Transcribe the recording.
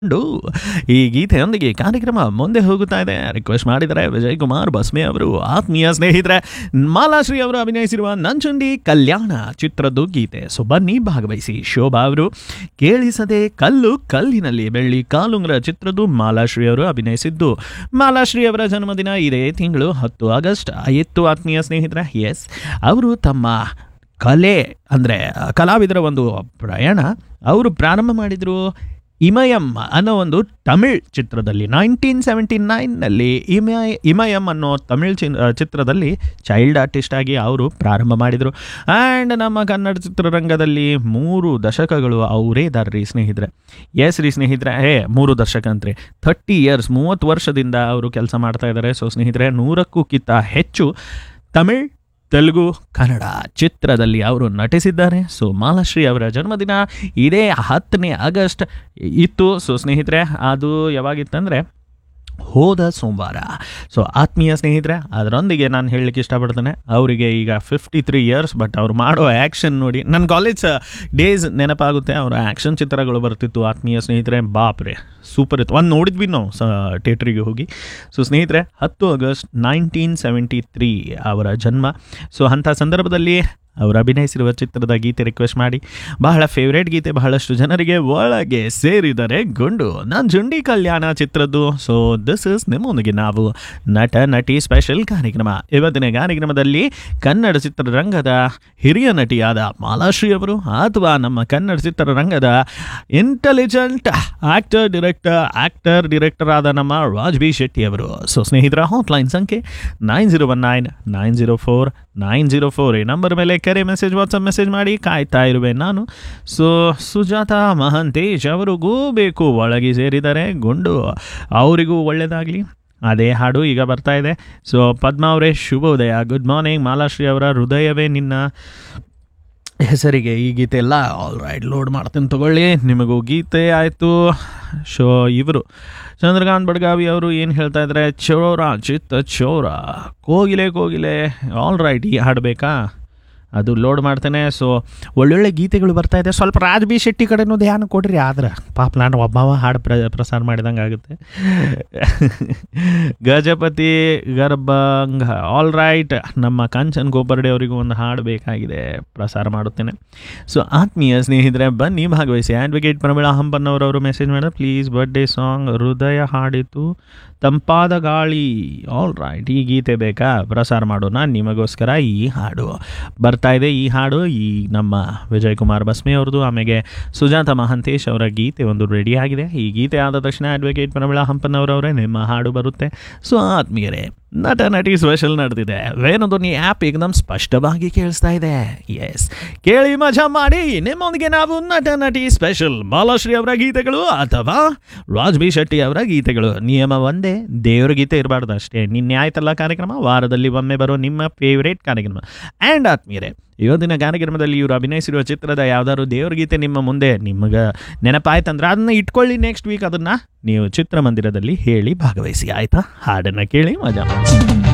do ಈ ಗೀತೆಯೊಂದಿಗೆ ಕಾರ್ಯಕ್ರಮ ಮುಂದೆ ಹೋಗುತ್ತಾ ಇದೆ ರಿಕ್ವೆಸ್ಟ್ ಮಾಡಿದರೆ ವಿಜಯ್ ಕುಮಾರ್ ಬಸ್ಮೆ ಅವರು ಆತ್ಮೀಯ ಸ್ನೇಹಿತರೆ ಮಾಲಾಶ್ರೀ ಅವರು ಅಭಿನಯಿಸಿರುವ ನಂಚುಂಡಿ ಕಲ್ಯಾಣ ಚಿತ್ರದ್ದು ಗೀತೆ ಸೊ ಬನ್ನಿ ಭಾಗವಹಿಸಿ ಶೋಭಾ ಅವರು ಕೇಳಿಸದೆ ಕಲ್ಲು ಕಲ್ಲಿನಲ್ಲಿ ಬೆಳ್ಳಿ ಕಾಲುಂಗ್ರ ಚಿತ್ರದ್ದು ಮಾಲಾಶ್ರೀ ಅವರು ಅಭಿನಯಿಸಿದ್ದು ಮಾಲಾಶ್ರೀ ಅವರ ಜನ್ಮದಿನ ಇದೇ ತಿಂಗಳು ಹತ್ತು ಆಗಸ್ಟ್ ಆಯಿತು ಆತ್ಮೀಯ ಸ್ನೇಹಿತರೆ ಎಸ್ ಅವರು ತಮ್ಮ ಕಲೆ ಅಂದರೆ ಕಲಾವಿದರ ಒಂದು ಪ್ರಯಾಣ ಅವರು ಪ್ರಾರಂಭ ಮಾಡಿದರು ಇಮಯಂ ಅನ್ನೋ ಒಂದು ತಮಿಳ್ ಚಿತ್ರದಲ್ಲಿ ನೈನ್ಟೀನ್ ಸೆವೆಂಟಿ ನೈನ್ನಲ್ಲಿ ಇಮಯ ಇಮಯಂ ಅನ್ನೋ ತಮಿಳ್ ಚಿ ಚಿತ್ರದಲ್ಲಿ ಚೈಲ್ಡ್ ಆರ್ಟಿಸ್ಟ್ ಆಗಿ ಅವರು ಪ್ರಾರಂಭ ಮಾಡಿದರು ಆ್ಯಂಡ್ ನಮ್ಮ ಕನ್ನಡ ಚಿತ್ರರಂಗದಲ್ಲಿ ಮೂರು ದಶಕಗಳು ಅವರೇ ಇದ್ದಾರೆ ರೀ ಸ್ನೇಹಿತರೆ ಎಸ್ ರೀ ಸ್ನೇಹಿತರೆ ಏ ಮೂರು ದಶಕ ಅಂತ್ರಿ ಥರ್ಟಿ ಇಯರ್ಸ್ ಮೂವತ್ತು ವರ್ಷದಿಂದ ಅವರು ಕೆಲಸ ಮಾಡ್ತಾ ಇದ್ದಾರೆ ಸೊ ಸ್ನೇಹಿತರೆ ನೂರಕ್ಕೂ ಕಿತ್ತ ಹೆಚ್ಚು ತಮಿಳ್ ತೆಲುಗು ಕನ್ನಡ ಚಿತ್ರದಲ್ಲಿ ಅವರು ನಟಿಸಿದ್ದಾರೆ ಸೊ ಮಾಲಾಶ್ರೀ ಅವರ ಜನ್ಮದಿನ ಇದೇ ಹತ್ತನೇ ಆಗಸ್ಟ್ ಇತ್ತು ಸೊ ಸ್ನೇಹಿತರೆ ಅದು ಯಾವಾಗಿತ್ತಂದರೆ ಹೋದ ಸೋಮವಾರ ಸೊ ಆತ್ಮೀಯ ಸ್ನೇಹಿತರೆ ಅದರೊಂದಿಗೆ ನಾನು ಹೇಳಲಿಕ್ಕೆ ಇಷ್ಟಪಡ್ತೇನೆ ಅವರಿಗೆ ಈಗ ಫಿಫ್ಟಿ ತ್ರೀ ಇಯರ್ಸ್ ಬಟ್ ಅವ್ರು ಮಾಡೋ ಆ್ಯಕ್ಷನ್ ನೋಡಿ ನನ್ನ ಕಾಲೇಜ್ ಡೇಸ್ ನೆನಪಾಗುತ್ತೆ ಅವರ ಆ್ಯಕ್ಷನ್ ಚಿತ್ರಗಳು ಬರ್ತಿತ್ತು ಆತ್ಮೀಯ ಸ್ನೇಹಿತರೆ ಬಾಪ್ರೆ ಸೂಪರ್ ಇತ್ತು ಒಂದು ನೋಡಿದ್ವಿ ನಾವು ಸ ಥಿಯೇಟ್ರಿಗೆ ಹೋಗಿ ಸೊ ಸ್ನೇಹಿತರೆ ಹತ್ತು ಆಗಸ್ಟ್ ನೈನ್ಟೀನ್ ಸೆವೆಂಟಿ ತ್ರೀ ಅವರ ಜನ್ಮ ಸೊ ಅಂಥ ಸಂದರ್ಭದಲ್ಲಿ ಅವರು ಅಭಿನಯಿಸಿರುವ ಚಿತ್ರದ ಗೀತೆ ರಿಕ್ವೆಸ್ಟ್ ಮಾಡಿ ಬಹಳ ಫೇವ್ರೇಟ್ ಗೀತೆ ಬಹಳಷ್ಟು ಜನರಿಗೆ ಒಳಗೆ ಸೇರಿದರೆ ಗುಂಡು ನಾನು ಜುಂಡಿ ಕಲ್ಯಾಣ ಚಿತ್ರದ್ದು ಸೊ ದಿಸ್ ಇಸ್ ನಿಮ್ಮೊಂದಿಗೆ ನಾವು ನಟ ನಟಿ ಸ್ಪೆಷಲ್ ಕಾರ್ಯಕ್ರಮ ಇವತ್ತಿನ ಕಾರ್ಯಕ್ರಮದಲ್ಲಿ ಕನ್ನಡ ಚಿತ್ರರಂಗದ ಹಿರಿಯ ನಟಿಯಾದ ಮಾಲಾಶ್ರೀ ಅವರು ಅಥವಾ ನಮ್ಮ ಕನ್ನಡ ಚಿತ್ರರಂಗದ intelligent actor director actor director ಆದ ನಮ್ಮ ರಾಜ್ ಬಿ ಶೆಟ್ಟಿ ಅವರು ಸೊ ಸ್ನೇಹಿತರ ಹಾಟ್ಲೈನ್ ಸಂಖ್ಯೆ nine zero one nine nine zero four nine zero four ಈ ನಂಬರ್ ಮೇಲೆ ಕರೆ ಮೆಸೇಜ್ ವಾಟ್ಸಪ್ ಮೆಸೇಜ್ ಮಾಡಿ ಕಾಯ್ತಾ ಇರುವೆ ನಾನು ಸೊ ಸುಜಾತ ಮಹಂತೇಶ್ ಅವರಿಗೂ ಬೇಕು ಒಳಗೆ ಸೇರಿದ್ದಾರೆ ಗುಂಡು ಅವರಿಗೂ ಒಳ್ಳೆಯದಾಗಲಿ ಅದೇ ಹಾಡು ಈಗ ಬರ್ತಾ ಇದೆ ಸೊ ಪದ್ಮ ಅವರೇ ಶುಭೋದಯ ಗುಡ್ ಮಾರ್ನಿಂಗ್ ಮಾಲಾಶ್ರೀ ಅವರ ಹೃದಯವೇ ನಿನ್ನ ಹೆಸರಿಗೆ ಈ ಗೀತೆ ಎಲ್ಲ ಆಲ್ ರೈಟ್ ಲೋಡ್ ಮಾಡ್ತೀನಿ ತಗೊಳ್ಳಿ ನಿಮಗೂ ಗೀತೆ ಆಯಿತು ಶೋ ಇವರು ಚಂದ್ರಕಾಂತ್ ಬಡ್ಗಾವಿ ಅವರು ಏನು ಹೇಳ್ತಾ ಇದ್ದಾರೆ ಚೋರ ಚಿತ್ತ ಚೋರ ಕೋಗಿಲೆ ಕೋಗಿಲೆ ಆಲ್ ರೈಟ್ ಈ ಹಾಡಬೇಕಾ ಅದು ಲೋಡ್ ಮಾಡ್ತೇನೆ ಸೊ ಒಳ್ಳೊಳ್ಳೆ ಗೀತೆಗಳು ಬರ್ತಾ ಇದೆ ಸ್ವಲ್ಪ ರಾಜ್ ಬಿ ಶೆಟ್ಟಿ ಕಡೆನೂ ಧ್ಯಾನ ಕೊಡ್ರಿ ಆದ್ರೆ ಪಾಪ ನಾನು ಒಬ್ಬವ ಹಾಡು ಪ್ರ ಪ್ರಸಾರ ಮಾಡಿದಂಗೆ ಆಗುತ್ತೆ ಗಜಪತಿ ಗರ್ಭಂಗ ಆಲ್ ರೈಟ್ ನಮ್ಮ ಕಾಂಚನ್ ಗೋಪರ್ಡೆ ಅವರಿಗೂ ಒಂದು ಹಾಡು ಬೇಕಾಗಿದೆ ಪ್ರಸಾರ ಮಾಡುತ್ತೇನೆ ಸೊ ಆತ್ಮೀಯ ಸ್ನೇಹಿತರೆ ಬನ್ನಿ ಭಾಗವಹಿಸಿ ಅಡ್ವೊಕೇಟ್ ಪ್ರಮೀಳಾ ಹಂಪನ್ನವರವರು ಮೆಸೇಜ್ ಮಾಡಿದ್ರೆ please birthday song Hrudaya Haadithu ತಂಪಾದ ಗಾಳಿ ಆಲ್ ರೈಟ್ ಈ ಗೀತೆ ಬೇಕಾ ಪ್ರಸಾರ ಮಾಡೋಣ ನಿಮಗೋಸ್ಕರ ಈ ಹಾಡು ಬರ್ತಾ ಇದೆ ಈ ಹಾಡು ಈ ನಮ್ಮ ವಿಜಯ್ ಕುಮಾರ್ ಬಸ್ಮೆ ಅವ್ರದ್ದು ಆಮೇಲೆ ಸುಜಾತ ಮಹಂತೇಶ್ ಅವರ ಗೀತೆ ಒಂದು ರೆಡಿ ಆಗಿದೆ ಈ ಗೀತೆ ಆದ ತಕ್ಷಣ ಅಡ್ವೊಕೇಟ್ ಪ್ರಮೀಳಾ ಹಂಪನ್ನವರವರೇ ನಿಮ್ಮ ಹಾಡು ಬರುತ್ತೆ ಸೊ ಆತ್ಮೀಯರೇ ನಟ ನಟಿ ಸ್ಪೆಷಲ್ ನಡೆದಿದೆ ವೇಣುಧ್ವನಿ ಆ್ಯಪ್ ಏಕದಮ್ ಸ್ಪಷ್ಟವಾಗಿ ಕೇಳಿಸ್ತಾ ಇದೆ ಎಸ್ ಕೇಳಿ ಮಜಾ ಮಾಡಿ ನಿಮ್ಮೊಂದಿಗೆ ನಾವು ನಟ ನಟಿ ಸ್ಪೆಷಲ್ ಬಾಲಶ್ರೀ ಅವರ ಗೀತೆಗಳು ಅಥವಾ ರಾಜ್ ಬಿ ಶೆಟ್ಟಿ ಅವರ ಗೀತೆಗಳು ನಿಯಮ ಒಂದೇ ದೇವರ ಗೀತೆ ಇರಬಾರ್ದು ಅಷ್ಟೇ ನಿನ್ನೆ ಆಯ್ತಲ್ಲ ಕಾರ್ಯಕ್ರಮ ವಾರದಲ್ಲಿ ಒಮ್ಮೆ ಬರೋ ನಿಮ್ಮ ಫೇವ್ರೇಟ್ ಕಾರ್ಯಕ್ರಮ ಆ್ಯಂಡ್ ಆತ್ಮೀಯರೇ ಇವತ್ತಿನ ಕಾರ್ಯಕ್ರಮದಲ್ಲಿ ಇವರು ಅಭಿನಯಿಸಿರುವ ಚಿತ್ರದ ಯಾವ್ದಾದ್ರು ದೇವ್ರ ಗೀತೆ ನಿಮ್ಮ ಮುಂದೆ ನಿಮಗೆ ನೆನಪಾಯ್ತಂದ್ರೆ ಅದನ್ನ ಇಟ್ಕೊಳ್ಳಿ ನೆಕ್ಸ್ಟ್ ವೀಕ್ ಅದನ್ನು ನೀವು ಚಿತ್ರಮಂದಿರದಲ್ಲಿ ಹೇಳಿ ಭಾಗವಹಿಸಿ ಆಯ್ತಾ ಹಾಡನ್ನು ಕೇಳಿ ಮಜಾ ಮಾಡಿ